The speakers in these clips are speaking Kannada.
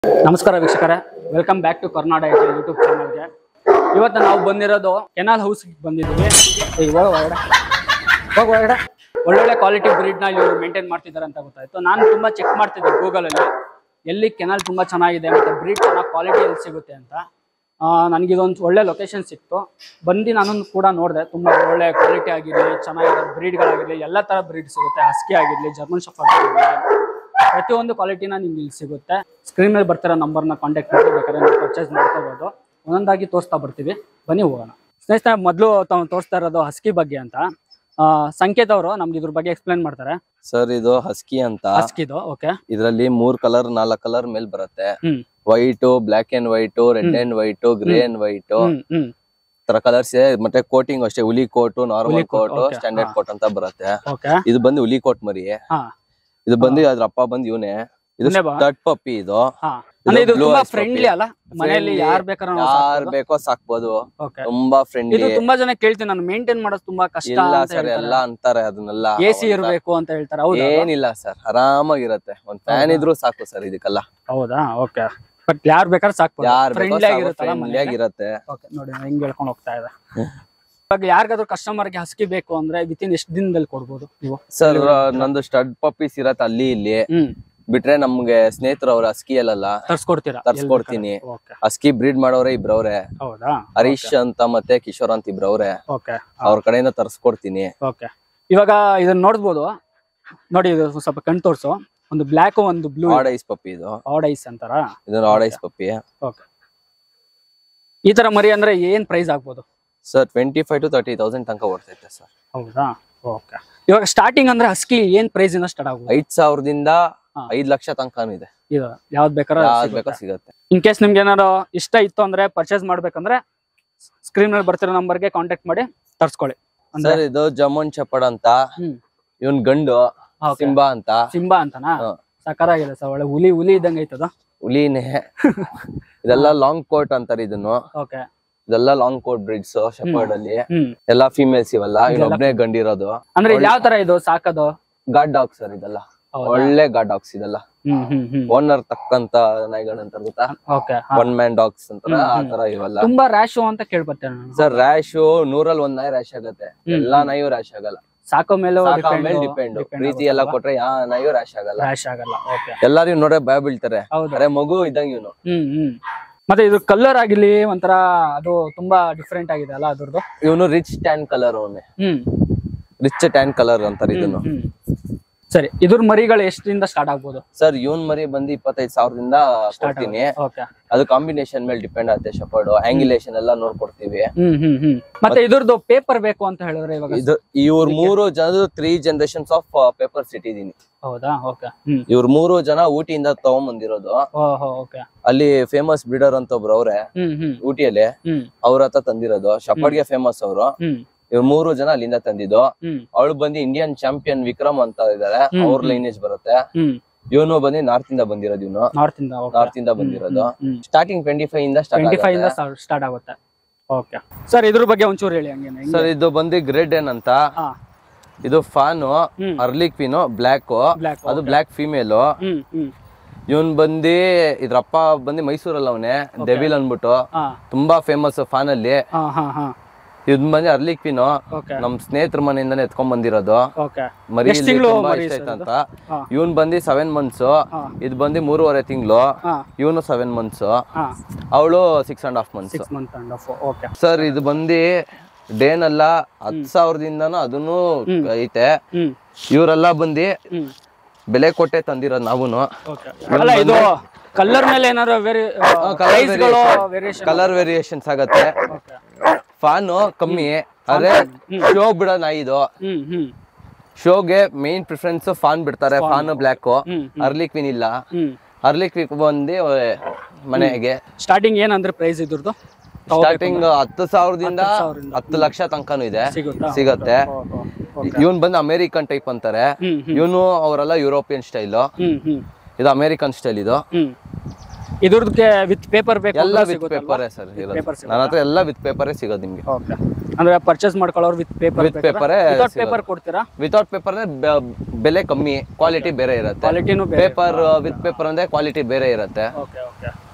ನಮಸ್ಕಾರ ವೀಕ್ಷಕರೇ welcome back to Karnataka YouTube ಚಾನಲ್ಗೆ ಇವತ್ತು ನಾವು ಬಂದಿರೋದು ಕೆನಾಲ್ ಹೌಸ್ ಬಂದಿದ್ದೀವಿ ಈಗ ಹೋಗು ಒಳಗಡೆ ಹೋಗು ಒಳಗಡೆ ಒಳ್ಳೊಳ್ಳೆ ಕ್ವಾಲಿಟಿ ಬ್ರೀಡ್ನ ಇವರು ಮೇಂಟೈನ್ ಮಾಡ್ತಿದ್ದಾರೆ ಅಂತ ಗೊತ್ತಾಯ್ತು ನಾನು ತುಂಬ ಚೆಕ್ ಮಾಡ್ತಿದ್ದೆ ಗೂಗಲಲ್ಲಿ ಎಲ್ಲಿ ಕೆನಾಲ್ ತುಂಬ ಚೆನ್ನಾಗಿದೆ ಮತ್ತು ಬ್ರೀಡ್ ಚೆನ್ನಾಗಿ ಕ್ವಾಲಿಟಿ ಎಲ್ಲಿ ಸಿಗುತ್ತೆ ಅಂತ ನನಗಿದೊಂದು ಒಳ್ಳೆ ಲೊಕೇಶನ್ ಸಿಕ್ತು ಬಂದು ನಾನು ಕೂಡ ನೋಡಿದೆ ತುಂಬ ಒಳ್ಳೆ ಕ್ವಾಲಿಟಿ ಆಗಿರಲಿ ಚೆನ್ನಾಗಿರೋ ಬ್ರೀಡ್ಗಳಾಗಿರಲಿ ಎಲ್ಲ ಥರ ಬ್ರೀಡ್ ಸಿಗುತ್ತೆ ಹಸ್ಕಿ ಆಗಿರಲಿ ಜರ್ಮನ್ ಶಫರ್ಡ್ ಆಗಿರಲಿ ಪ್ರತಿಯೊಂದು ಕ್ವಾಲಿಟಿನ ನಿಮ್ಗೆ ಇಲ್ಲಿ ಸಿಗುತ್ತೆ ಸ್ಕ್ರೀನ್ ಮೇಲೆ ಬರ್ತಿರೋ ನಂಬರ್ನ ಕಾಂಟ್ಯಾಕ್ಟ್ ಮಾಡಿ ಬೇಕಾದ್ರೆ ನೀವು ಪರ್ಚೇಸ್ ಮಾಡ್ಕೋಬೋದು ಒಂದೊಂದಾಗಿ ತೋರಿಸ್ತಾ ಬರ್ತೀವಿ ಬನ್ನಿ ಹೋಗೋಣ ಸ್ನೇಹಿತರೆ ಮೊದಲು ತಾವು ತೋರಿಸ್ತಾ ಇರೋದು ಹಸ್ಕಿ ಬಗ್ಗೆ ಅಂತ ಆ, ಸಂಕೇತ್ ಅವರು ನಮ್ಗೆ ಇದ್ರ ಬಗ್ಗೆ ಎಕ್ಸ್ಪ್ಲೈನ್ ಮಾಡ್ತಾರೆ ಸರ್ ಇದು ಹಸ್ಕಿ ಅಂತ ಹಸ್ಕಿದು ಓಕೆ ಇದ್ರಲ್ಲಿ ಮೂರ್ ಕಲರ್ ನಾಲ್ಕ್ ಕಲರ್ ಮೇಲ್ ಬರುತ್ತೆ hmm white black and white red and white grey and white hmm hmm ತರ ಕಲರ್ಸ್ ಮತ್ತೆ ಕೋಟಿಂಗ್ ಅಷ್ಟೇ ಹುಲಿ ಕೋಟ್ ನಾರ್ಮಲ್ ಹುಲಿ coat, ಕೋಟ್ okay, ಸ್ಟ್ಯಾಂಡರ್ಡ್ ಹಾ. ಕೋಟ್ ಅಂತ ಬರುತ್ತೆ ಓಕೆ ಇದು ಬಂದು ಹುಲಿ ಕೋಟ್ ಮರಿ ಹಾ ಇದು ಬಂದು ಅದ್ರ ಅಪ್ಪ ಬಂದು ಇವನೇ ಇದು ಇವ್ನೇ ಬಾ? ಸ್ಟಡ್ ಪಪ್ಪಿ ಇದು ಹಾ ಅಂದ್ರೆ ಇದು blue ತುಂಬಾ eyes ಫ್ರೆಂಡ್ಲಿ puppy. ಅಲ್ಲ ಮನೆಯಲ್ಲಿ Friendly, ಯಾರ್ ಬೇಕಾದ್ರೂ ಯಾರ್ ಬೇಕೋ ಸಾಕ್ಬೋದು ಓಕೆ ತುಂಬಾ ಇದು ಫ್ರೆಂಡ್ಲಿ ತುಂಬಾ ಜನ ಕೇಳ್ತೀನಿ ನಾನು ಮೇಂಟೈನ್ ಮಾಡೋದು ತುಂಬಾ ಕಷ್ಟ ಇಲ್ಲ ಅಂತ ಸರ್ ಎಲ್ಲ ಅಂತಾರೆ ಅದನ್ನೆಲ್ಲ ಎ ಸಿ ಇರ್ಬೇಕು ಅಂತ ಹೇಳ್ತಾರೆ ಹೌದಾ ಏನಿಲ್ಲ ಸರ್ ಆರಾಮಾಗಿರತ್ತೆ ಒಂದ್ ಫ್ಯಾನ್ ಇದ್ರು ಸಾಕು ಸರ್ ಇದಕ್ಕೆಲ್ಲ ಹೌದಾ ಓಕೆ ಬಟ್ ಯಾರ್ ಬೇಕಾದ್ರೆ ಸಾಕ್ಬೋದು ಯಾರ್ ಬೇಕೋ ಫ್ರೆಂಡ್ಲಿ ಸಾಕು ಆಗಿರುತ್ತಲ್ಲ ಫ್ರೆಂಡ್ಲಿ ಮನೆಯಲ್ಲಿ ಆಗಿರತ್ತೆ ಓಕೆ ನೋಡಿ ನಾನು ಹೆಂಗ್ ಹೇಳ್ಕೊಂಡು ಹೋಗ್ತಾ ಇದೆ ಇವಾಗ ಯಾರಿಗಾದ್ರೂ ಕಸ್ಟಮರ್ಗೆ ಹಸ್ಕಿ ಬೇಕು ಅಂದ್ರೆ ವಿತಿನ್ ಎಷ್ಟು ದಿನದಲ್ಲಿ ಕೊಡ್ಬೋದು ನೀವು ಸರ್ ನಂದು ಸ್ಟಡ್ ಪಪ್ಪೀಸ್ ಇರತ್ತೆ ಅಲ್ಲಿ ಇಲ್ಲಿ ಹ್ಮ್ ಬಿಟ್ರೆ ನಮ್ಗೆ ಸ್ನೇಹಿತರು ಅವ್ರ ಅಸ್ಕಿ ಅಲ್ಲಲ್ಲ ತರ್ಸ್ಕೊಡ್ತೀರಾ ತರ್ಸ್ಕೊಡ್ತೀನಿ ಓಕೆ ಅಸ್ಕಿ ಬ್ರೀಡ್ ಮಾಡೋರೆ ಇಬ್ರವ್ರೆ ಹೌದಾ ಹರೀಶ್ ಅಂತ ಮತ್ತೆ ಕಿಶೋರ್ ಅಂತ ಇಬ್ರವ್ರೆ ಓಕೆ ಅವ್ರ ಕಡೆಯಿಂದ ತರ್ಸ್ಕೊಡ್ತೀನಿ ಓಕೆ ಇವಾಗ ಇದನ್ನ ನೋಡ್ಬೋದು ನೋಡಿ ಇದು ಸ್ವಲ್ಪ ಕಣ್ ತೋರ್ಸು ಒಂದು ಬ್ಲ್ಯಾಕ್ ಒಂದು ಬ್ಲೂ ಆಡ್ ಐಸ್ ಪಪ್ಪಿ ಇದು ಆಡ್ ಐಸ್ ಅಂತಾರ ಇದನ್ನ ಆಡ್ ಐಸ್ ಪಪ್ಪಿ ಓಕೆ ಈ ತರ ಮರಿ ಅಂದ್ರೆ ಏನ್ ಪ್ರೈಸ್ ಆಗ್ಬೋದು sir twenty five to thirty thousand ತನಕ ಓಡ್ತೈತೆ ಸರ್ ಹೌದಾ ಓಕೆ ಇವಾಗ ಸ್ಟಾರ್ಟಿಂಗ್ ಅಂದ್ರೆ ಹಸ್ಕಿ ಏನ್ ಪ್ರೈಸ್ ಇಂದ ಸ್ಟಾರ್ಟ್ ಆಗ್ಬೋದು ಐದ್ ಸಾವಿರದಿಂದ ಹಾ. ಐದ್ ಲಕ್ಷ ತನಕನೂ ಇದೆ ಇದು ಯಾವ್ದು ಬೇಕಾದ್ರೆ ಯಾವ್ದು ಬೇಕೋ ಸಿಗತ್ತೆ ಇನ್ ಕೇಸ್ ನಿಮ್ಗೆ ಏನಾರು ಇಷ್ಟ ಇತ್ತು ಅಂದ್ರೆ ಪರ್ಚೇಸ್ ಮಾಡ್ಬೇಕಂದ್ರೆ ಸ್ಕ್ರೀನ್ ಮೇಲೆ ಬರ್ತಿರೋ ನಂಬರ್ಗೆ ಕಾಂಟ್ಯಾಕ್ಟ್ ಮಾಡಿ ತರ್ಸ್ಕೊಳ್ಳಿ ಅಂದ್ರೆ ಸರ್ ಇದು ಜಮೂನ್ ಚಪ್ಪಡ್ ಅಂತ ಹ್ಮ್ ಇವನ್ ಗಂಡು Okay. ಸಿಂಬಾ ಅಂತ ಸಿಂಬಾ ಅಂತನಾ ಹಾ. ಸಕರಾಗಿದೆ ಸರ್ ಒಳ್ಳೆ ಹುಲಿ ಹುಲಿ ಇದ್ದಂಗೆ ಐತದ ಹುಲಿನೇ ಇದೆಲ್ಲ ಲಾಂಗ್ ಕೋಟ್ ಅಂತಾರೆ ಇದನ್ನು ಓಕೆ ಇದೆಲ್ಲ ಲಾಂಗ್ ಕೋಟ್ ಬ್ರಿಡ್ಸ್ ಶೆಪರ್ಡ್ ಅಲ್ಲಿ ಹ್ಮ್ ಎಲ್ಲಾ ಫೀಮೇಲ್ಸ್ ಇವೆಲ್ಲ ಇನ್ನೊಬ್ನೇ ಗಂಡಿರೋದು ಅಂದ್ರೆ ಇದು ಯಾವ ತರ ಇದು ಸಾಕದು ಗಾಡ್ ಡಾಗ್ ಸರ್ ಇದೆಲ್ಲ ಹೌದಾ? ಒಳ್ಳೆ ಗಾಡ್ ಡಾಗ್ಸ್ ಇದೆಲ್ಲ ಹ್ಮ್ ಹ್ಮ್ ಹ್ಮ್ ಓನರ್ ತಕ್ಕಂತ ನಾಯಿಗಳಂತ ಗೊತ್ತಾ ಓಕೆ ಒನ್ ಮ್ಯಾನ್ ಡಾಗ್ಸ್ ಅಂತಾರ ಆ ತರ ಇವೆಲ್ಲ ತುಂಬಾ ರ್ಯಾಶು ಅಂತ ಕೇಳ್ಬರ್ತೇನೆ ನಾನು ಸರ್ ರ್ಯಾಶ್ ನೂರಲ್ಲಿ ಒಂದ್ ನಾಯಿ ರ್ಯಾಶ್ ಆಗತ್ತೆ ಎಲ್ಲಾ ನಾಯಿಯು ರ್ಯಾಶ್ ಆಗಲ್ಲ ಸಾಕೋ ಮೇಲೆ ಮೇಲೆ ಡಿಪೆಂಡ್ ಪ್ರೀತಿ ಎಲ್ಲ ಕೊಟ್ರೆ ಯಾ ನಾಯಿಯು ರ್ಯಾಶ್ ಆಗಲ್ಲ ರ್ಯಾಶ್ ಆಗಲ್ಲ ಓಕೆ ಎಲ್ಲಾರು ನೋಡ್ರೆ ಭಯ ಬೀಳ್ತಾರೆ ಹೌದು ಅರೆ ಮಗು ಇದ್ದಂಗ ಇವನು ಹ್ಮ್ ಹ್ಮ್ ಮತ್ತೆ ಇದು ಕಲರ್ ಆಗಿರ್ಲಿ ಒಂಥರ ಅದು ತುಂಬಾ ಡಿಫ್ರೆಂಟ್ ಆಗಿದೆ ಅಲ್ಲ ಅದ್ರದ್ದು ಇವನು ರಿಚ್ ಟ್ಯಾನ್ ಕಲರ್ ಅವನೇ ಹ್ಮ್ ರಿಚ್ ಟ್ಯಾನ್ ಕಲರ್ ಅಂತಾರೆ ಇದನ್ನು ಹ್ಮ್ ಸರಿ ಇದ್ರ ಮರಿಗಳು ಎಷ್ಟರಿಂದ ಸ್ಟಾರ್ಟ್ ಆಗ್ಬೋದು ಸರ್ ಇವನ್ ಮರಿ ಬಂದು ಇಪ್ಪತ್ತೈದು ಸಾವಿರದಿಂದ ಕೊಡ್ತೀನಿ ಓಕೆ ಅದು ಕಾಂಬಿನೇಷನ್ ಮೇಲೆ ಡಿಪೆಂಡ್ ಆಗುತ್ತೆ ಶಪರ್ಡ್ ಆಂಗ್ಯುಲೇಷನ್ ಎಲ್ಲ ನೋಡ್ಕೊಡ್ತೀವಿ ಹ್ಮ್ ಹ್ಮ್ ಹ್ಮ್ ಮತ್ತೆ ಇದ್ರದ್ದು ಪೇಪರ್ ಬೇಕು ಅಂತ ಹೇಳಿದ್ರೆ ಇವಾಗ ಇದು ಇವ್ರ ಮೂರು ಜನದ ತ್ರೀ ಜನರೇಷನ್ಸ್ ಆಫ್ ಪೇಪರ್ಸ್ ಇಟ್ಟಿದೀನಿ ಹೌದಾ ಓಕೆ ಹ್ಮ್ ಇವ್ರ ಮೂರು ಜನ ಊಟಿಯಿಂದ ತಗೊಂಬಂದಿರೋದು ಓಹೋ ಓಕೆ ಅಲ್ಲಿ ಫೇಮಸ್ ಬ್ರೀಡರ್ ಅಂತ ಒಬ್ರು ಅವ್ರೆ ಹ್ಮ್ ಹ್ಮ್ ಊಟಿಯಲ್ಲಿ ಹ್ಮ್ ಅವ್ರ ಹತ್ರ ತಂದಿರೋದು ಶಪರ್ಡ್ಗೆ ಫೇಮಸ್ ಅವರು ಹ್ಮ್ ಇವ್ರ ಮೂರು ಜನ ಅಲ್ಲಿಂದ ತಂದಿದ್ದು ಹ್ಮ್ ಅವಳು ಬಂದು ಇಂಡಿಯನ್ ಚಾಂಪಿಯನ್ ವಿಕ್ರಮ್ ಅಂತ ಇದಾರೆ ಅವ್ರ ಲೈನೇಜ್ ಬರುತ್ತೆ ಹ್ಮ್ ಇವನು ಬಂದು ನಾರ್ತ್ ಇಂದ ಬಂದಿರೋದು ಇವನು ನಾರ್ತ್ ಇಂದ ಓಕೆ ನಾರ್ತ್ ಇಂದ ಬಂದಿರೋದು ಹ್ಮ್ ಸ್ಟಾರ್ಟಿಂಗ್ ಟ್ವೆಂಟಿ ಫೈವ್ ಇಂದ ಟ್ವೆಂಟಿ ಫೈವ್ ಇಂದ ಸ್ಟಾರ್ಟ್ ಸ್ಟಾರ್ಟ್ ಆಗುತ್ತೆ ಓಕೆ ಸರ್ ಇದ್ರ ಬಗ್ಗೆ ಒಂಚೂರು ಹೇಳಿ ಹಂಗೇನೆ ಸರ್ ಇದು ಬಂದು ಗ್ರೇಡ್ ಏನ್ ಅಂತ ಹಾ ಇದು fawn hmm. Harlequin black black ಅದು ಬ್ಲ್ಯಾಕ್ ಫೀಮೇಲು ಹ್ಮ್ ಹ್ಮ್ ಇವನ್ ಬಂದು ಇದ್ರಪ್ಪ ಬಂದು ಮೈಸೂರಲ್ಲಿ ಅವನೇ ಡೆವಿಲ್ ಅನ್ಬಿಟ್ಟು ಹಾ ತುಂಬಾ ಫೇಮಸ್ ಫಾನ್ ಅಲ್ಲಿ ಹಾ ಹಾ ಹಾ ಇದ್ ಬಂದು ಅರ್ಲಿಕ್ವಿನು ಓಕೆ ನಮ್ ಸ್ನೇಹಿತರ ಮನೆಯಿಂದಾನೆ ಎತ್ಕೊಂಡ್ ಬಂದಿರೋದು ಓಕೆ ಮರಿ ಎಷ್ಟ್ ಇಲ್ಲಿ ತಿಂಗ್ಳು ತುಂಬಾ ಮರಿ ಇಷ್ಟ ಸರ್ ಆಯ್ತು ಅಂತ ಹಾ. ಇವನ್ ಬಂದು ಸೆವೆನ್ ಮಂತ್ಸ್ ಹಾ. ಇದ್ ಬಂದು ಮೂರುವರೆ ತಿಂಗಳು ಹಾ ಇವನು ಸೆವೆನ್ ಮಂತ್ಸ್ ಹಾ ಅವಳು six and half months six month and half okay sir ಇದು ಬಂದು ಡೇನಲ್ಲ ಹತ್ ಸಾವಿರದಿಂದನೂ ಅದನ್ನು ಐತೆ ಹ್ಮ್ ಇವರೆಲ್ಲ ಬಂದು ಹ್ಮ್ ಬೆಲೆ ಕೊಟ್ಟೆ ತಂದಿರೋದು ನಾವುನು ಓಕೆ ಅಲ್ಲ ಇದು ಕಲರ್ ಮೇಲೆ ಏನಾದ್ರು ವೇರಿ ಪ್ರೈಸ್ಗಳು ವೇರಿಯೇಷನ್ ಕಲರ್ ವೇರಿಯೇಷನ್ಸ್ ಆಗತ್ತೆ ಓಕೆ ಫಾನು ಕಮ್ಮಿ ಆದ್ರೆ ಶೋ ಬಿಡೋ ನಾಯಿ ಇದು ಹ್ಮ್ ಹ್ಮ್ ಶೋಗೆ ಮೇನ್ ಪ್ರಿಫರೆನ್ಸ್ ಫಾನ್ ಬಿಡ್ತಾರೆ ಫಾನ್ ಬ್ಲ್ಯಾಕ್ ಹ್ಮ್ ಅರ್ಲಿಕ್ವಿನ್ ಇಲ್ಲ ಹ್ಮ್ ಅರ್ಲಿಕ್ವಿಕ್ ಬಂದು ಮನೆಗೆ ಸ್ಟಾರ್ಟಿಂಗ್ ಏನಂದ್ರೆ ಪ್ರೈಸ್ ಇದ್ರದ್ದು ಸ್ಟಾರ್ಟಿಂಗ್ ಹತ್ತು ಸಾವಿರದಿಂದ ಸಾವಿರದಿಂದ. ಹತ್ತು ಲಕ್ಷ ತನಕನೂ ಇದೆ ಸಿಗುತ್ತಾ ಸಿಗತ್ತೆ ಓ, ಓ, ಓ. ಇವನ್ ಬಂದು ಅಮೇರಿಕನ್ ಟೈಪ್ ಅಂತಾರೆ ಹ್ಮ್ ಹ್ಮ್ ಇವನು ಅವರೆಲ್ಲ ಯುರೋಪಿಯನ್ ಸ್ಟೈಲ್ ಹ್ಮ್ ಹ್ಮ್ ಇದು ಅಮೇರಿಕನ್ ಸ್ಟೈಲ್ ಇದು ಹ್ಮ್ ಇದ್ರದಕ್ಕೆ ವಿತ್ ಪೇಪರ್ ಬೇಕು ಎಲ್ಲ ಅಂದ್ರೆ ವಿತ್ ಸಿಗುತ್ತಲ್ವಾ? ಪೇಪರೇ ಸರ್ paper ನನ್ನ ಹತ್ರ ಎಲ್ಲ ವಿತ್ ಪೇಪರೇ ಸಿಗೋದು ನಿಮ್ಗೆ ಓಕೆ ಅಂದ್ರೆ ಪರ್ಚೇಸ್ ಮಾಡ್ಕೊಳ್ಳೋರು ವಿತ್ ಪೇಪರ್ With paper ಏ ವಿತೌಟ್ ಸಿಗೋದು. ಪೇಪರ್ ಕೊಡ್ತೀರಾ ವಿತೌಟ್ ಪೇಪರ್ ಬೆಲೆ ಕಮ್ಮಿ ಕ್ವಾಲಿಟಿ ಬೇರೆ ಇರುತ್ತೆ ಕ್ವಾಲಿಟಿನೂ ಬೇರೆ ಪೇಪರ್ ವಿತ್ ಪೇಪರ್ ಅಂದ್ರೆ ಕ್ವಾಲಿಟಿ ಬೇರೆ ಇರುತ್ತೆ okay okay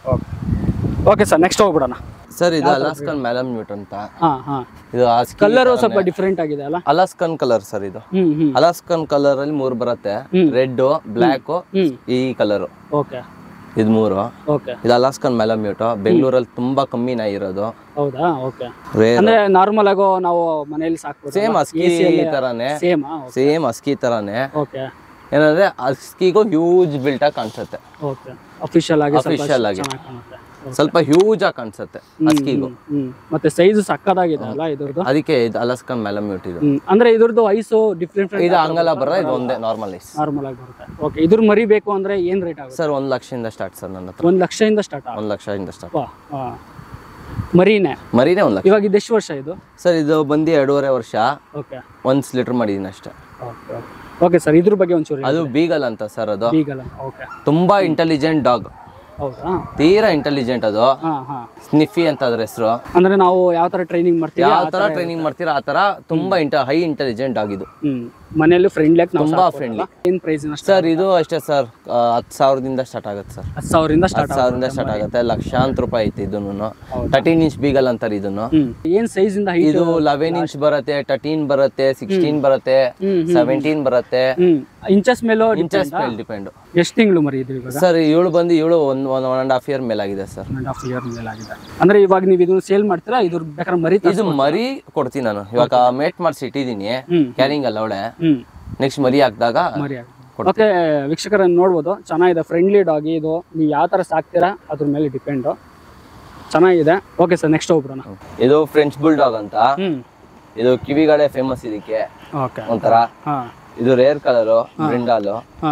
okay okay sir next ಹೋಗ್ಬಿಡೋಣ ಸರ್ ಇದು ಅಲಾಸ್ಕನ್ ಮ್ಯಾಲಮ್ ಮ್ಯೂಟ್ ಅಂತ ಹಾ ಹಾ ಇದು ಕಲರು ಸ್ವಲ್ಪ ಡಿಫ್ರೆಂಟ್ ಆಗಿದೆ ಅಲ್ಲ ಅಲಾಸ್ಕನ್ ಕಲರ್ ಸರ್ ಇದು ಹ್ಮ್ ಹ್ಮ್ ಅಲಾಸ್ಕನ್ ಕಲರ್ ಅಲ್ಲಿ ಮೂರು ಬರುತ್ತೆ ರೆಡ್ ಬ್ಲ್ಯಾಕ್ ಹ್ಮ್ ಈ ಕಲರ್ ಓಕೆ ಇದು ಮೂರು ಓಕೆ ಇದು ಅಲಾಸ್ಕನ್ ಮ್ಯಾಲಮ್ ಮ್ಯೂಟ್ ಬೆಂಗಳೂರಲ್ಲಿ ತುಂಬಾ ಕಮ್ಮಿ ನಾಯಿ ಇರೋದು ಹೌದಾ ಓಕೆ ರೇರ್ ಅಂದ್ರೆ ನಾರ್ಮಲ್ ಆಗೋ ನಾವು ಮನೆಯಲ್ಲಿ ಸಾಕ್ಬೋದು ಸೇಮ್ ಅಸ್ಕಿ ತರಾನೇ ಸೇಮ್ ಸೇಮ್ ಅಸ್ಕಿ ತರಾನೇ ಓಕೆ ಏನಂದ್ರೆ ಅಸ್ಕಿಗೂ ಹ್ಯೂಜ್ ಬಿಲ್ಟ್ ಆಗಿ ಕಾಣಿಸುತ್ತೆ ಓಕೆ ಅಫಿಷಿಯಲ್ ಆಗಿ ಸ್ವಲ್ಪ Official ಆಗಿ. ಚೆನ್ನಾಗಿ ಕಾಣುತ್ತೆ ಸ್ವಲ್ಪ ಹ್ಯೂಜ್ ಆಗಿ ಕಾಣಿಸುತ್ತೆ ಅಸ್ಕಿಗೂ ಹ್ಮ್ ಮತ್ತೆ ಸೈಜ್ ಸಕ್ಕದಾಗಿದೆ ಅಲ್ಲ ಇದ್ರದ್ದು ಅದಕ್ಕೆ ಇದು ಅಲಾಸ್ಕನ್ ಮ್ಯಾಲಮ್ ಮ್ಯೂಟ್ ಇದು ಹ್ಮ್ ಅಂದ್ರೆ ಇದ್ರದ್ದು ಐಸು ಡಿಫ್ರೆಂಟ್ ಇದು ಹಂಗಲ್ಲ ಬರ ಇದು ಒಂದೇ ನಾರ್ಮಲ್ ಐಸ್ ನಾರ್ಮಲ್ ಆಗಿ ಬರುತ್ತೆ ಓಕೆ ಇದ್ರ ಮರಿ ಬೇಕು ಅಂದ್ರೆ ಏನ್ ರೇಟ್ ಆಗುತ್ತೆ ಸರ್ ಒಂದ್ ಲಕ್ಷದಿಂದ ಸ್ಟಾರ್ಟ್ ಸರ್ ನನ್ನ ಹತ್ರ ಒಂದ್ ಲಕ್ಷದಿಂದ ಸ್ಟಾರ್ಟ್ ಒಂದ್ ಲಕ್ಷದಿಂದ ಸ್ಟಾರ್ಟ್ ಆಗುತ್ತಾ ಮರಿನೇ ಮರಿನೇ ಒಂದ್ ಲಕ್ಷ ಇವಾಗ ಇದು ಎಷ್ಟು ವರ್ಷ ಇದು ಸರ್ ಇದು ಬಂದು ಎರಡೂವರೆ ವರ್ಷ ಓಕೆ ಒಂದ್ ಲೀಟರ್ ಮಾಡಿದೀನಿ ಅಷ್ಟೇ ಓಕೆ ಓಕೆ ಸರ್ ಇದ್ರ ಬಗ್ಗೆ ಒಂಚೂರು ಅದು ಬೀಗಲ್ ಅಂತ ಸರ್ ಅದು ಬೀಗಲ್ಲ ಓಕೆ ತುಂಬಾ ಇಂಟೆಲಿಜೆಂಟ್ ಡಾಗ್ ಹೌದಾ ತೀರಾ ಇಂಟೆಲಿಜೆಂಟ್ ಅದು ಹಾ ಹಾ ಸ್ನಿಫಿ ಅಂತ ಅದ್ರ ಹೆಸರು ಅಂದ್ರೆ ನಾವು ಯಾವ ತರ ಟ್ರೈನಿಂಗ್ ಮಾಡ್ತೀವಿ ಯಾವ ತರ ಟ್ರೈನಿಂಗ್ ಮಾಡ್ತೀರಾ ಆ ತರ ತುಂಬಾ ಇಂಟ ಹೈ ಇಂಟೆಲಿಜೆಂಟ್ ಡಾಗ್ ಇದು ಹ್ಮ್ ಮನೆಯಲ್ಲೂ ಫ್ರೆಂಡ್ಲಿ ನಾವು ತುಂಬಾ ಫ್ರೆಂಡ್ಲಿ ಏನ್ ಪ್ರೈಸ್ ಸರ್ ಇದು ಅಷ್ಟೇ ಸರ್ ಹತ್ತು ಸಾವಿರದಿಂದ ಸ್ಟಾರ್ಟ್ ಆಗುತ್ತೆ ಸರ್ ಹತ್ತು ಸಾವಿರದಿಂದ ಸ್ಟಾರ್ಟ್ ಹತ್ತು ಸಾವಿರದಿಂದ ಸ್ಟಾರ್ಟ್ ಆಗುತ್ತೆ ಲಕ್ಷಾಂತರ ರೂಪಾಯಿ ಐತಿ ಇದನ್ನು ತರ್ಟೀನ್ ಇಂಚ್ ಬೀಗಲ್ ಅಂತಾರೆ ಇದನ್ನು ಹ್ಮ್ ಏನ್ ಸೈಜ್ ಇಂದ ಹೈಟ್ ಇದು ಲೆವೆನ್ ಇಂಚ್ ಬರುತ್ತೆ ತರ್ಟೀನ್ ಬರುತ್ತೆ ಸಿಕ್ಸ್ಟೀನ್ ಬರುತ್ತೆ ಸೆವೆಂಟೀನ್ ಬರುತ್ತೆ ಹ್ಮ್ ಇಂಚಸ್ ಮೇಲೂ ಇಂಚಸ್ ಮೇಲೆ ಡಿಪೆಂಡ್ ಎಷ್ಟು ತಿಂಗಳು ಮರಿ ಇದು ಇವಾಗ ಸರ್ ಇವಳು ಬಂದು ಇವಳು ಒಂದ್ one one and half year ಮೇಲಾಗಿದೆ sir one and half year ಮೇಲೆ ಆಗಿದೆ ಅಂದ್ರೆ ಇವಾಗ ನೀವು ಇದನ್ನ ಸೇಲ್ ಮಾಡ್ತೀರಾ ಇದ್ರ ಬೇಕಾದ್ರೆ ಮರಿ ತ- ಇದು ಮರಿ ಕೊಡ್ತೀನಿ ನಾನು ಇವಾಗ ಮೇಟ್ ಮಾಡಿಸಿ ಇಟ್ಟಿದ್ದೀನಿ ಹ್ಮ್. ಕ್ಯಾರಿಂಗ್ ಅಲ್ಲ ಅವಳೆ ಹ್ಮ್ ನೆಕ್ಸ್ಟ್ ಮರಿ ಹಾಕಿದಾಗ ಮರಿ ಆಗಿದೆ ಓಕೆ ವೀಕ್ಷಕರನ್ನ ನೋಡ್ಬೋದು ಚೆನ್ನಾಗಿದೆ ಫ್ರೆಂಡ್ಲಿ ಡಾಗಿ ಇದು ನೀವು ಯಾವ ತರ ಸಾಕ್ತೀರಾ ಅದ್ರ ಮೇಲೆ ಡಿಪೆಂಡು ಚೆನ್ನಾಗಿದೆ ಓಕೆ ಸರ್ ನೆಕ್ಸ್ಟ್ ಹೋಗ್ಬಿಡೋಣ ಇದು ಫ್ರೆಂಚ್ ಬುಲ್ ಡಾಗ್ ಅಂತ ಹ್ಮ್ ಇದು ಕಿವಿಗಳೇ ಫೇಮಸ್ ಇದಕ್ಕೆ ಓಕೆ ಒಂಥರ ಹಾ ಇದು ರೇರ್ ಕಲರು ಬ್ರಿಂಡಾಲು ಹಾ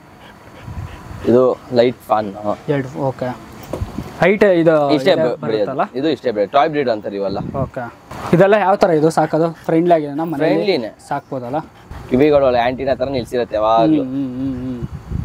ಇದು ಲೈಟ್ ಫಾನ್ ಎರಡು ಓಕೆ ಹೈಟ್ ಇದು ಇಷ್ಟೇ ಇದೆ ಬೆ- ಬೆಳೆಯೋದು ಬರುತ್ತಲ್ಲ ಇದು ಇಷ್ಟೇ ಬೆಳೆ ಟಾಯ್ ಬ್ರೀಡ್ ಅಂತಾರೆ ಇವೆಲ್ಲ ಓಕೆ ಇದೆಲ್ಲ ಯಾವ ತರ ಇದು ಸಾಕೋದು ಫ್ರೆಂಡ್ಲಿ ಆಗಿದೆ ನಮ್ಮ ಮನೆ ಫ್ರೆಂಡ್ಲಿನೇ ಸಾಕ್ಬೋದಲ್ಲ ಕಿವಿಗಳು ಒಳ್ಳೆ ಆಂಟಿನ ತರ ನಿಲ್ಸಿರತ್ತೆ ಯಾವಾಗ್ಲೂ ಹ್ಮ್ ಹ್ಮ್ ಹ್ಮ್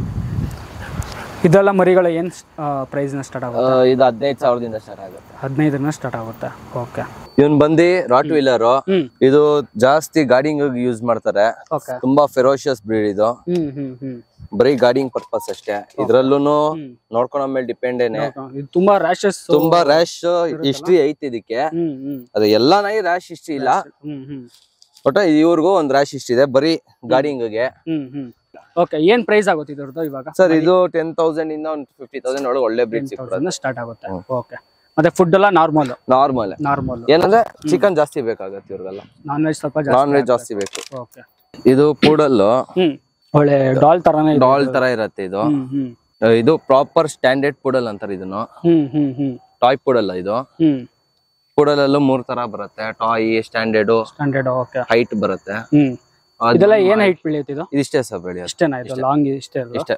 ಇದೆಲ್ಲ ಮರಿಗಳು ಏನು ಪ್ರೈಸ್ನ ಸ್ಟಾರ್ಟ್ ಆಗುತ್ತೆ ಆ, ಇದು ಹದಿನೈದು ಸಾವಿರದಿಂದ ಸ್ಟಾರ್ಟ್ ಆಗುತ್ತೆ ಹದಿನೈದರಿಂದ ಸ್ಟಾರ್ಟ್ ಆಗುತ್ತೆ ಓಕೆ ಇವನ್ ಬಂದು ರಾಟ್ ವೀಲರ್ ಹ್ಮ್ ಇದು ಜಾಸ್ತಿ ಗಾಡಿಂಗ್ ಯೂಸ್ ಮಾಡ್ತಾರೆ ಓಕೆ ತುಂಬಾ ಫೆರೋಷಿಯಸ್ ಬ್ರೀಡ್ ಇದು ಹ್ಮ್ ಹ್ಮ್ ಹ್ಮ್ ಬರೀ ಗಾಡಿಂಗ್ ಪರ್ಪಸ್ ಅಷ್ಟೇ ಇದ್ರಲ್ಲೂ ನೋಡ್ಕೊಳೋ ಮೇಲೆ ಡಿಪೆಂಡೇನೆ ಇದು ತುಂಬಾ ರ್ಯಾಶಸ್ ತುಂಬಾ ರ್ಯಾಶ್ ಹಿಸ್ಟ್ರಿ ಐತಿ ಇದಕ್ಕೆ ಹ್ಮ್ ಹ್ಮ್ ಅದು ಎಲ್ಲಾ ನಾಯಿ ರ್ಯಾಶ್ ಹಿಸ್ಟ್ರಿ ಇಲ್ಲ ಹ್ಮ್ ಹ್ಮ್ ಒಟ್ಟ ಇವ್ರಿಗೂ ಒಂದ್ ರ್ಯಾಶ್ ಹಿಸ್ಟ್ರಿ ಇದೆ ಬರೀ ಗಾಡಿಂಗ್ಗೆ ಹ್ಮ್ ಹ್ಮ್ ಓಕೆ ಏನ್ ಪ್ರೈಸ್ ಆಗುತ್ತೆ ಇದ್ರದ್ದು ಇವಾಗ ಸರ್ ಇದು ಟೆನ್ ತೌಸಂಡ್ ಇಂದ ಒಂದು ಫಿಫ್ಟಿ ತೌಸಂಡ್ ಒಳಗೆ ಒಳ್ಳೆ ಬ್ರೀಡ್ ಸಿಕ್ಬಿಡೋದು ಸ್ಟಾರ್ಟ್ ಆಗುತ್ತೆ ಓಕೆ ಮತ್ತೆ ಫುಡ್ ಎಲ್ಲ ನಾರ್ಮಲ್ ನಾರ್ಮಲ್ ನಾರ್ಮಲ್ ಏನಂದ್ರೆ ಚಿಕನ್ ಜಾಸ್ತಿ ಬೇಕಾಗತ್ತೆ ಇವ್ರಿಗೆಲ್ಲ ನಾನ್ ವೆಜ್ ಸ್ವಲ್ಪ ಜಾಸ್ತಿ ನಾನ್ ವೆಜ್ ಜಾಸ್ತಿ ಬೇಕು ಓಕೆ ಇದು ಪೂಡಲ್ ಹ್ಮ್ ಒಳ್ಳೆ ಡಾಲ್ ತರಾನೇ ಇದೆ ಡಾಲ್ ತರ ಇರತ್ತೆ ಇದು ಹ್ಮ್ ಹ್ಮ್ ಅಹ್, ಇದು ಪ್ರಾಪರ್ ಸ್ಟ್ಯಾಂಡರ್ಡ್ ಪೂಡಲ್ ಅಂತಾರೆ ಇದನ್ನು ಹ್ಮ್ ಹ್ಮ್ ಹ್ಮ್ ಟಾಯ್ ಪೂಡಲ್ ಇದು ಹ್ಮ್ ಪೂಡಲ್ ಅಲ್ಲೂ ಮೂರ್ ತರ ಬರುತ್ತೆ toy standard standard okay height ಬರುತ್ತೆ ಹ್ಮ್ ಅದು ಇದೆಲ್ಲ ಏನ್ ಹೈಟ್ ಬೆಳೆಯುತ್ತೆ ಇದು ಇದಿಷ್ಟೇ ಸರ್ ಬೆಳೆಯೋದು ಇಷ್ಟೇನಾ ಇದು ಲಾಂಗ್ ಇಷ್ಟೇ ಅಲ್ವಾ ಇಷ್ಟೇ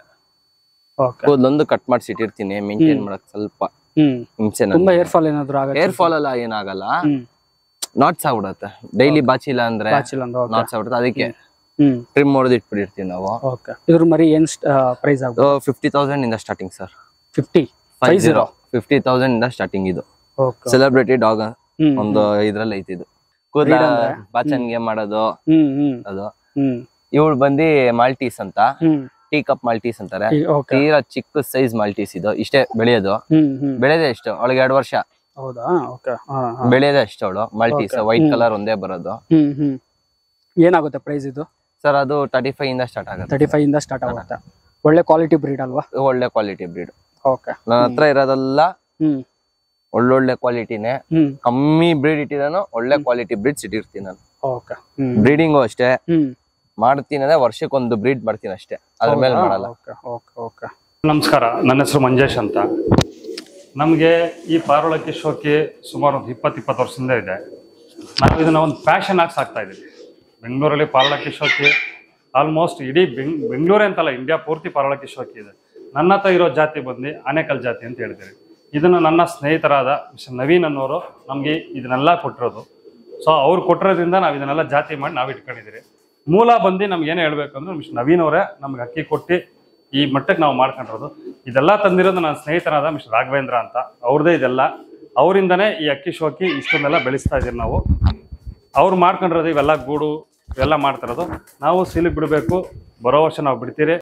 ಓಕೆ ಕೂದಲೊಂದು ಕಟ್ ಮಾಡಿಸಿ ಇಟ್ಟಿರ್ತೀನಿ ಮೇಂಟೈನ್ ಮಾಡಕ್ ಸ್ವಲ್ಪ ಹ್ಮ್ ಹಿಂಸೆ ತುಂಬಾ ಹೇರ್ ಫಾಲ್ ಏನಾದ್ರು ಆಗುತ್ತೆ ಹೇರ್ ಫಾಲ್ ಎಲ್ಲ ಏನಾಗಲ್ಲ ಹ್ಮ್ ನಾಟ್ಸ್ ಆಗ್ಬಿಡತ್ತೆ ಡೈಲಿ ಬಾಚಿಲ್ಲ ಅಂದ್ರೆ ಬಾಚಿಲ್ ಅಂದ್ರೆ ಓಕೆ ನಾಟ್ಸ್ ಆಗ್ಬಿಡುತ್ತೆ ಅದಕ್ಕೆ ಹ್ಮ್ ಟ್ರಿಮ್ ಮಾಡೋದು ಇಟ್ಬಿಟ್ಟಿರ್ತೀವಿ ನಾವು ಓಕೆ ಇದ್ರ ಮರಿ ಏನ್ ಪ್ರೈಸ್ ಆಗ್ಬೋದು ಫಿಫ್ಟಿ ತೌಸಂಡ್ ಇಂದ starting sir fifty five zero fifty thousand ಇಂದ ಸ್ಟಾರ್ಟಿಂಗ್ ಇದು ಓಕೆ ಸೆಲೆಬ್ರಿಟಿ ಡಾಗ್ ಹ್ಮ್ ಒಂದು ಇದ್ರಲ್ಲಿ ಐತಿ ಇದು ಕೂದಲ ಬಾಚನ್ಗೆ ಮಾಡೋದು ಹ್ಮ್ ಹ್ಮ್ ಅದು ಹ್ಮ್ ಇವಳು ಬಂದು ಮಾಲ್ಟೀಸ್ ಅಂತ ಹ್ಮ್ ಟೀ ಕಪ್ ಮಾಲ್ಟೀಸ್ ಅಂತಾರೆ ಓಕೆ ತೀರಾ ಚಿಕ್ಕ ಸೈಜ್ ಮಾಲ್ಟೀಸ್ ಇದು ಇಷ್ಟೇ ಬೆಳೆಯೋದು ಹ್ಮ್ ಹ್ಮ್ ಬೆಳೆಯೋದೇ ಎಷ್ಟು ಅವಳಿಗೆ ಎರಡು ವರ್ಷ ಹೌದಾ ಓಕೆ ಹಾ ಹಾ ಬೆಳೆಯೋದೇ ಅಷ್ಟು ಅವಳು ಮಾಲ್ಟೀಸ್ ವೈಟ್ ಕಲರ್ ಒಂದೇ ಬರೋದು ಹ್ಮ್ ಹ್ಮ್ ಏನಾಗುತ್ತೆ ಪ್ರೈಸ್ ಇದು ಸರ್ ಅದು ತರ್ಟಿ ಫೈವ್ ಇಂದ ಸ್ಟಾರ್ಟ್ ಆಗುತ್ತೆ ತರ್ಟಿ ಫೈವ್ ಇಂದ ಸ್ಟಾರ್ಟ್ ಆಗುತ್ತೆ ಒಳ್ಳೆ ಕ್ವಾಲಿಟಿ ಬ್ರೀಡ್ ಅಲ್ವಾ ಒಳ್ಳೆ ಕ್ವಾಲಿಟಿ ಬ್ರೀಡ್ ಓಕೆ ನನ್ನ ಹತ್ರ ಇರೋದೆಲ್ಲ ಹ್ಮ್ ಒಳ್ಳೊಳ್ಳೆ ಕ್ವಾಲಿಟಿನೇ ಹ್ಮ್ ಕಮ್ಮಿ ಬ್ರೀಡ್ ಇಟ್ಟಿದ್ದಾನು ಒಳ್ಳೆ ಕ್ವಾಲಿಟಿ ಬ್ರೀಡ್ಸ್ ಇಟ್ಟಿರ್ತೀನಿ ನಾನು ಓಕೆ ಹ್ಮ್ ಬ್ರೀಡಿಂಗು ಅಷ್ಟೇ ಹ್ಮ್ ಮಾಡ್ತೀನಿ ಅಂದ್ರೆ ವರ್ಷಕ್ಕೊಂದು ಬ್ರೀಡ್ ಮಾಡ್ತೀನಿ ಅಷ್ಟೇ ಅದ್ರ ಮೇಲೆ ಮಾಡಲ್ಲ ಓಕೆ ಓಕೆ ಓಕೆ ನಮಸ್ಕಾರ ನನ್ನ ಹೆಸರು ಮಂಜೇಶ್ ಅಂತ ನಮಗೆ ಈ ಪಾರೋಳಕ್ಕೆ ಶೋಕಿ ಸುಮಾರು ಒಂದು ಇಪ್ಪತ್ತು ಇಪ್ಪತ್ತು ವರ್ಷದಿಂದ ಇದೆ ನಾವು ಇದನ್ನು ಒಂದು ಪ್ಯಾಷನ್ ಆಗಿ ಸಾಕ್ತಾ ಇದ್ದೀವಿ ಬೆಂಗಳೂರಲ್ಲಿ ಪಾರೋಳಕ್ಕೆ ಶೋಕಿ ಆಲ್ಮೋಸ್ಟ್ ಇಡೀ ಬೆಂಗ್ ಬೆಂಗಳೂರೇ ಅಂತಲ್ಲ ಇಂಡಿಯಾ ಪೂರ್ತಿ ಪಾರೋಳಕ್ಕೆ ಶೋಕಿ ಇದೆ ನನ್ನ ಹತ್ರ ಇರೋ ಜಾತಿ ಬಂದು ಆನೇಕಲ್ ಜಾತಿ ಅಂತ ಹೇಳ್ತೀವಿ ಇದನ್ನು ನನ್ನ ಸ್ನೇಹಿತರಾದ ಮಿಸ್ಟರ್ ನವೀನ್ ಅನ್ನೋರು ನಮಗೆ ಇದನ್ನೆಲ್ಲ ಕೊಟ್ಟಿರೋದು ಸೊ ಅವ್ರು ಕೊಟ್ಟಿರೋದ್ರಿಂದ ನಾವು ಇದನ್ನೆಲ್ಲ ಜಾತಿ ಮಾಡಿ ನಾವು ಇಟ್ಕೊಂಡಿದ್ದೀರಿ ಮೂಲ ಬಂದು ನಮ್ಗೆ ಏನು ಹೇಳ್ಬೇಕು ಅಂದ್ರೆ ಮಿಸ್ಟರ್ ನವೀನ್ ಅವರೇ ನಮ್ಗೆ ಅಕ್ಕಿ ಕೊಟ್ಟು ಈ ಮಟ್ಟಕ್ಕೆ ನಾವು ಮಾಡ್ಕೊಂಡಿರೋದು ಇದೆಲ್ಲ ತಂದಿರೋದು ನನ್ನ ಸ್ನೇಹಿತನಾದ ಮಿಸ್ಟರ್ ರಾಘವೇಂದ್ರ ಅಂತ ಅವ್ರದ್ದೇ ಇದೆಲ್ಲ ಅವರಿಂದನೇ ಈ ಅಕ್ಕಿ ಶೋಕಿ ಇಷ್ಟನ್ನೆಲ್ಲ ಬೆಳೆಸ್ತಾ ಇದೀವಿ ನಾವು ಅವ್ರು ಮಾಡ್ಕೊಂಡಿರೋದು ಇವೆಲ್ಲ ಗೂಡು ಇವೆಲ್ಲ ಮಾಡ್ತಿರೋದು ನಾವು ಸಿಲಿಗೆ ಬಿಡಬೇಕು ಬರೋ ವರ್ಷ ನಾವು ಬಿಡ್ತೀರಿ